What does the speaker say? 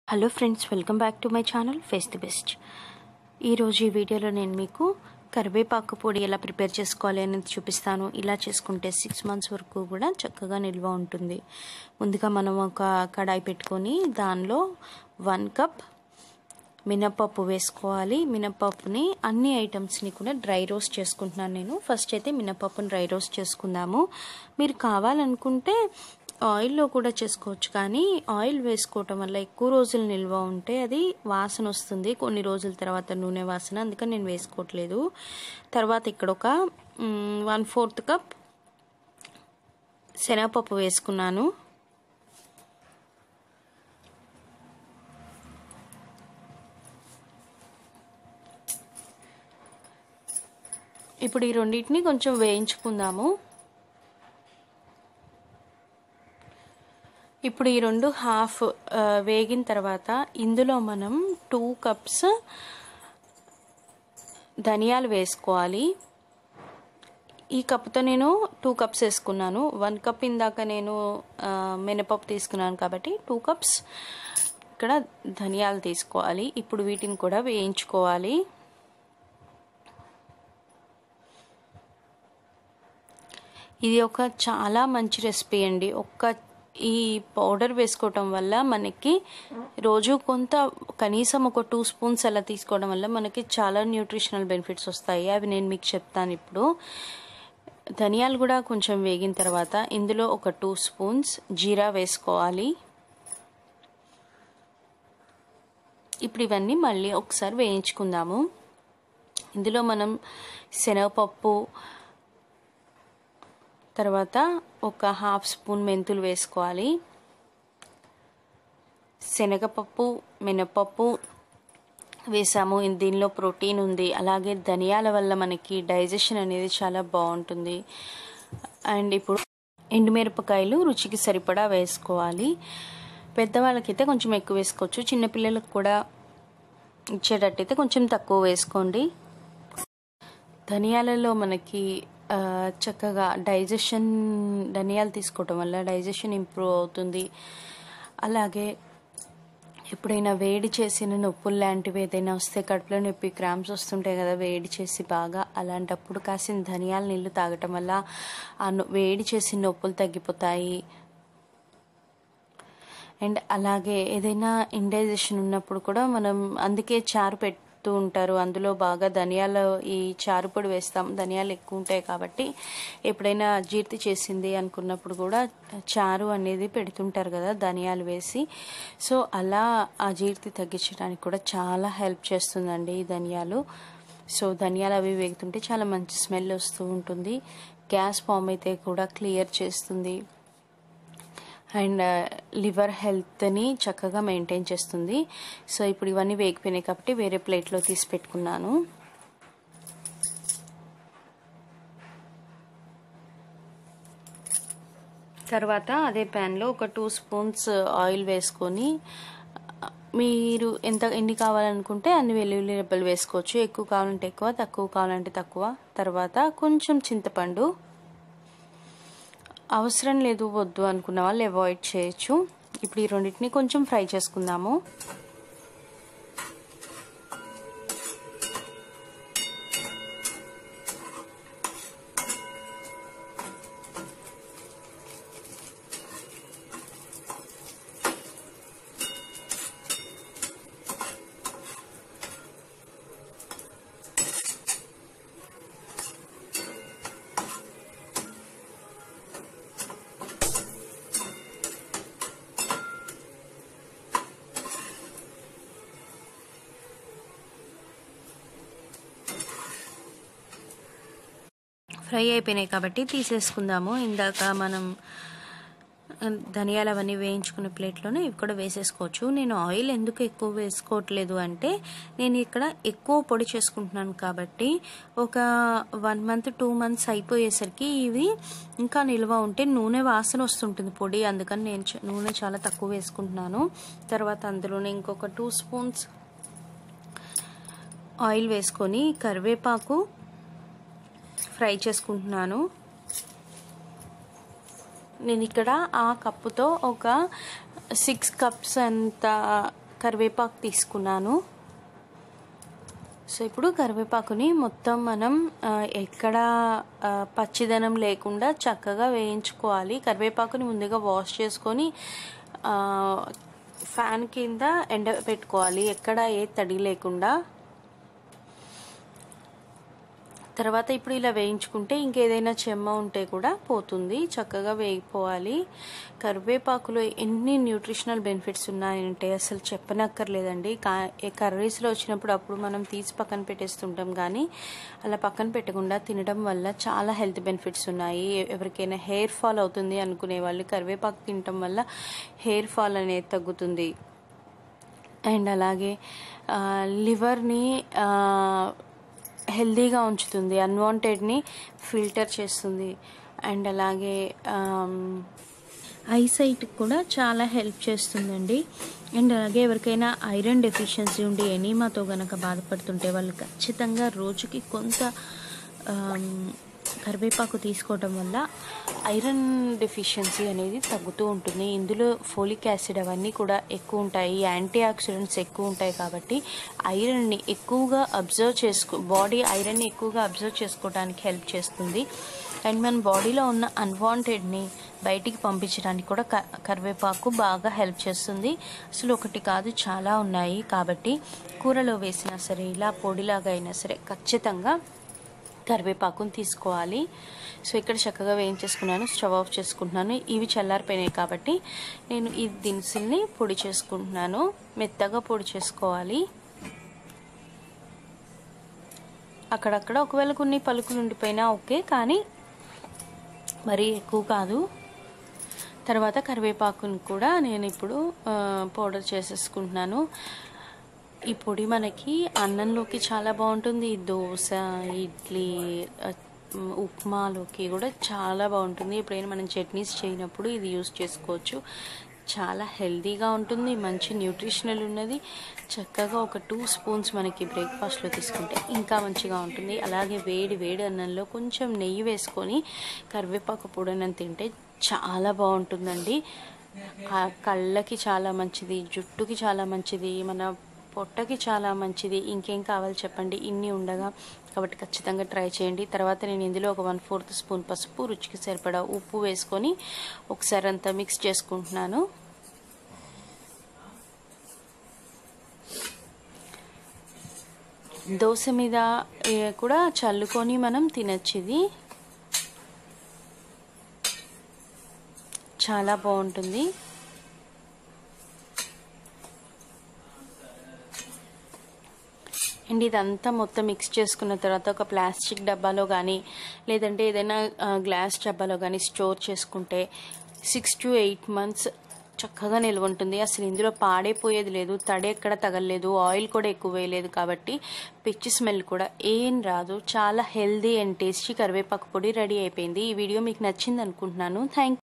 hello friends welcome back to my channel face the best ఈరోజు ఈ వీడియోలో నేను మీకు కరివేపాకు పొడి ఎలా ప్రిపేర్ చేసుకోవాలి అనేది చూపిస్తాను ఇలా చేసుకుంటే సిక్స్ మంత్స్ వరకు కూడా చక్కగా నిల్వ ఉంటుంది ముందుగా మనం ఒక కడాయి పెట్టుకొని దానిలో వన్ కప్ మినపప్పు వేసుకోవాలి మినపప్పుని అన్ని ఐటమ్స్ని కూడా డ్రై రోస్ట్ చేసుకుంటున్నాను నేను ఫస్ట్ అయితే మినపప్పుని డ్రై రోస్ట్ చేసుకుందాము మీరు కావాలనుకుంటే ఆయిల్లో కూడా చేసుకోవచ్చు కానీ ఆయిల్ వేసుకోవటం వల్ల ఎక్కువ రోజులు నిల్వ ఉంటే అది వాసన వస్తుంది కొన్ని రోజుల తర్వాత నూనె వాసన అందుకని నేను వేసుకోవట్లేదు తర్వాత ఇక్కడ ఒక వన్ ఫోర్త్ కప్ శనగపప్పు వేసుకున్నాను ఇప్పుడు ఈ రెండింటిని కొంచెం వేయించుకుందాము ఇప్పుడు ఈ రెండు హాఫ్ వేగిన తర్వాత ఇందులో మనం టూ కప్స్ ధనియాలు వేసుకోవాలి ఈ కప్తో నేను టూ కప్స్ వేసుకున్నాను వన్ కప్ ఇందాక నేను మినపప్పు తీసుకున్నాను కాబట్టి టూ కప్స్ ఇక్కడ ధనియాలు తీసుకోవాలి ఇప్పుడు వీటిని కూడా వేయించుకోవాలి ఇది ఒక చాలా మంచి రెసిపీ అండి ఒక్క ఈ పౌడర్ వేసుకోవటం వల్ల మనకి రోజు కొంత కనీసం ఒక టూ స్పూన్స్ అలా తీసుకోవడం వల్ల మనకి చాలా న్యూట్రిషనల్ బెనిఫిట్స్ వస్తాయి అవి నేను మీకు చెప్తాను ఇప్పుడు ధనియాలు కూడా కొంచెం వేగిన తర్వాత ఇందులో ఒక టూ స్పూన్స్ జీరా వేసుకోవాలి ఇప్పుడు ఇవన్నీ మళ్ళీ ఒకసారి వేయించుకుందాము ఇందులో మనం శనగపప్పు తర్వాత ఒక హాఫ్ స్పూన్ మెంతులు వేసుకోవాలి శనగపప్పు మినపప్పు వేసాము దీనిలో ప్రోటీన్ ఉంది అలాగే ధనియాల వల్ల మనకి డైజెషన్ అనేది చాలా బాగుంటుంది అండ్ ఇప్పుడు ఎండుమిరపకాయలు రుచికి సరిపడా వేసుకోవాలి పెద్దవాళ్ళకైతే కొంచెం ఎక్కువ వేసుకోవచ్చు చిన్నపిల్లలకు కూడా ఇచ్చేటట్టయితే కొంచెం తక్కువ వేసుకోండి ధనియాలలో మనకి చక్కగా డైజెషన్ ధనియాలు తీసుకోవటం వల్ల డైజెషన్ ఇంప్రూవ్ అవుతుంది అలాగే ఎప్పుడైనా వేడి చేసిన నొప్పులు లాంటివి ఏదైనా వస్తే కడుపులో నొప్పి క్రామ్స్ వస్తుంటాయి కదా వేడి చేసి బాగా అలాంటప్పుడు కాసిన ధనియాల నీళ్ళు తాగటం వల్ల ఆ వేడి చేసి నొప్పులు తగ్గిపోతాయి అండ్ అలాగే ఏదైనా ఇండైజెషన్ ఉన్నప్పుడు కూడా మనం అందుకే చారు పెట్టి పెడుతూ ఉంటారు అందులో బాగా ధనియాలు ఈ చారు పొడి వేస్తాం ధనియాలు ఎక్కువ ఉంటాయి కాబట్టి ఎప్పుడైనా జీర్తి చేసింది అనుకున్నప్పుడు కూడా చారు అనేది పెడుతుంటారు కదా ధనియాలు వేసి సో అలా ఆ జీర్తి తగ్గించడానికి కూడా చాలా హెల్ప్ చేస్తుందండి ఈ ధనియాలు సో ధనియాలు అవి వేగుతుంటే చాలా మంచి స్మెల్ వస్తూ ఉంటుంది గ్యాస్ ఫామ్ అయితే కూడా క్లియర్ చేస్తుంది అండ్ లివర్ హెల్త్ని చక్కగా మెయింటైన్ చేస్తుంది సో ఇప్పుడు ఇవన్నీ వేగిపోయినాయి కాబట్టి వేరే ప్లేట్లో తీసి పెట్టుకున్నాను తర్వాత అదే ప్యాన్లో ఒక టూ స్పూన్స్ ఆయిల్ వేసుకొని మీరు ఎంత ఎన్ని కావాలనుకుంటే అన్ని వెల్లుల్లి రెబ్బలు వేసుకోవచ్చు ఎక్కువ కావాలంటే ఎక్కువ తక్కువ కావాలంటే తక్కువ తర్వాత కొంచెం చింతపండు అవసరం లేదు వద్దు అనుకున్న వాళ్ళు అవాయిడ్ చేయొచ్చు ఇప్పుడు ఈ రెండింటిని కొంచెం ఫ్రై చేసుకుందాము ఫ్రై అయిపోయినాయి కాబట్టి తీసేసుకుందాము ఇందాక మనం ధనియాలు అవన్నీ వేయించుకున్న ప్లేట్లోనే ఇవి కూడా వేసేసుకోవచ్చు నేను ఆయిల్ ఎందుకు ఎక్కువ వేసుకోవట్లేదు అంటే నేను ఇక్కడ ఎక్కువ పొడి చేసుకుంటున్నాను కాబట్టి ఒక వన్ మంత్ టూ మంత్స్ అయిపోయేసరికి ఇవి ఇంకా నిల్వ ఉంటే నూనె వాసన వస్తుంటుంది పొడి అందుకని నేను నూనె చాలా తక్కువ వేసుకుంటున్నాను తర్వాత అందులోనే ఇంకొక టూ స్పూన్స్ ఆయిల్ వేసుకొని కరివేపాకు ఫ్రై చేసుకుంటున్నాను నేను ఇక్కడ ఆ కప్పుతో ఒక సిక్స్ కప్స్ అంత కరివేపాకు తీసుకున్నాను సో ఇప్పుడు కరివేపాకుని మొత్తం మనం ఆ, ఎక్కడ ఆ, పచ్చిదనం లేకుండా చక్కగా వేయించుకోవాలి కరివేపాకుని ముందుగా వాష్ చేసుకొని ఆ, ఫ్యాన్ కింద ఎండ పెట్టుకోవాలి ఎక్కడ ఏ తడి లేకుండా తర్వాత ఇప్పుడు ఇలా వేయించుకుంటే ఇంకేదైనా చెమ్మ ఉంటే కూడా పోతుంది చక్కగా వేగిపోవాలి కరివేపాకులో ఎన్ని న్యూట్రిషనల్ బెనిఫిట్స్ ఉన్నాయంటే అసలు చెప్పనక్కర్లేదండి కా కర్రీస్లో వచ్చినప్పుడు అప్పుడు మనం తీసి పక్కన పెట్టేస్తుంటాం కానీ అలా పక్కన పెట్టకుండా తినడం వల్ల చాలా హెల్త్ బెనిఫిట్స్ ఉన్నాయి ఎవరికైనా హెయిర్ ఫాల్ అవుతుంది అనుకునే వాళ్ళు కరివేపాకు తినడం వల్ల హెయిర్ ఫాల్ అనేది తగ్గుతుంది అండ్ అలాగే ఆ, లివర్ని ఆ, హెల్దీగా ఉంచుతుంది అన్వాంటెడ్ని ఫిల్టర్ చేస్తుంది అండ్ అలాగే ఐసైట్ కూడా చాలా హెల్ప్ చేస్తుందండి అండ్ అలాగే ఎవరికైనా ఐరన్ డెఫిషియన్సీ ఉండి ఎనీమాతో గనక బాధపడుతుంటే వాళ్ళు ఖచ్చితంగా రోజుకి కొంత ఆమ్, కరివేపాకు తీసుకోవడం వల్ల ఐరన్ డెఫిషియన్సీ అనేది తగ్గుతూ ఉంటుంది ఇందులో ఫోలిక్ యాసిడ్ అవన్నీ కూడా ఎక్కువ ఉంటాయి యాంటీ ఆక్సిడెంట్స్ ఎక్కువ ఉంటాయి కాబట్టి ఐరన్ని ఎక్కువగా అబ్జర్వ్ చేసుకో బాడీ ఐరన్ని ఎక్కువగా అబ్జర్వ్ చేసుకోవడానికి హెల్ప్ చేస్తుంది అండ్ మన బాడీలో ఉన్న అన్వాంటెడ్ని బయటికి పంపించడానికి కూడా క కరివేపాకు బాగా హెల్ప్ చేస్తుంది అసలు ఒకటి కాదు చాలా ఉన్నాయి కాబట్టి కూరలో వేసినా సరే ఇలా పొడిలాగా అయినా సరే ఖచ్చితంగా కరివేపాకుని తీసుకోవాలి సో ఇక్కడ చక్కగా వేయించేసుకున్నాను స్టవ్ ఆఫ్ చేసుకుంటున్నాను ఇవి చల్లారిపోయినాయి కాబట్టి నేను ఈ దినుసుల్ని పొడి చేసుకుంటున్నాను మెత్తగా పొడి చేసుకోవాలి అక్కడక్కడ ఒకవేళ కొన్ని పలుకులు ఉండిపోయినా ఓకే కానీ మరీ ఎక్కువ కాదు తర్వాత కరివేపాకుని కూడా నేను ఇప్పుడు ఆ, పౌడర్ చేసేసుకుంటున్నాను ఈ పొడి మనకి అన్నంలోకి చాలా బాగుంటుంది దోశ ఇడ్లీ ఆ, ఉమ్, ఉప్మాలోకి కూడా చాలా బాగుంటుంది ఎప్పుడైనా మనం చట్నీస్ చేయనప్పుడు ఇది యూస్ చేసుకోవచ్చు చాలా హెల్తీగా ఉంటుంది మంచి న్యూట్రిషనల్ ఉన్నది చక్కగా ఒక టూ స్పూన్స్ మనకి బ్రేక్ఫాస్ట్లో తీసుకుంటే ఇంకా మంచిగా ఉంటుంది అలాగే వేడి వేడి అన్నంలో కొంచెం నెయ్యి వేసుకొని కరివేపాకు పొడిని తింటే చాలా బాగుంటుందండి ఆ కళ్ళకి చాలా మంచిది జుట్టుకి చాలా మంచిది మన పొట్టకి చాలా మంచిది ఇంకేం కావాలి చెప్పండి ఇన్ని ఉండగా కాబట్టి ఖచ్చితంగా ట్రై చేయండి తర్వాత నేను ఇందులో ఒక వన్ ఫోర్త్ స్పూన్ పసుపు రుచికి సరిపడా ఉప్పు వేసుకొని ఒకసారి అంతా మిక్స్ చేసుకుంటున్నాను దోశ మీద ఏ, కూడా చల్లుకొని మనం తినచ్చు ఇది చాలా బాగుంటుంది అండ్ ఇదంతా మొత్తం మిక్స్ చేసుకున్న తర్వాత ఒక ప్లాస్టిక్ డబ్బాలో కానీ లేదంటే ఏదైనా ఆ, గ్లాస్ డబ్బాలో కానీ స్టోర్ చేసుకుంటే సిక్స్ టు ఎయిట్ మంత్స్ చక్కగా నిల్వ ఉంటుంది అసలు ఇందులో పాడైపోయేది లేదు తడి ఎక్కడ తగలలేదు ఆయిల్ కూడా ఎక్కువ వేయలేదు కాబట్టి పిచ్చి స్మెల్ కూడా ఏం రాదు చాలా హెల్దీ అండ్ టేస్టీ కరివేపాకు పొడి రెడీ అయిపోయింది ఈ వీడియో మీకు నచ్చింది అనుకుంటున్నాను థ్యాంక్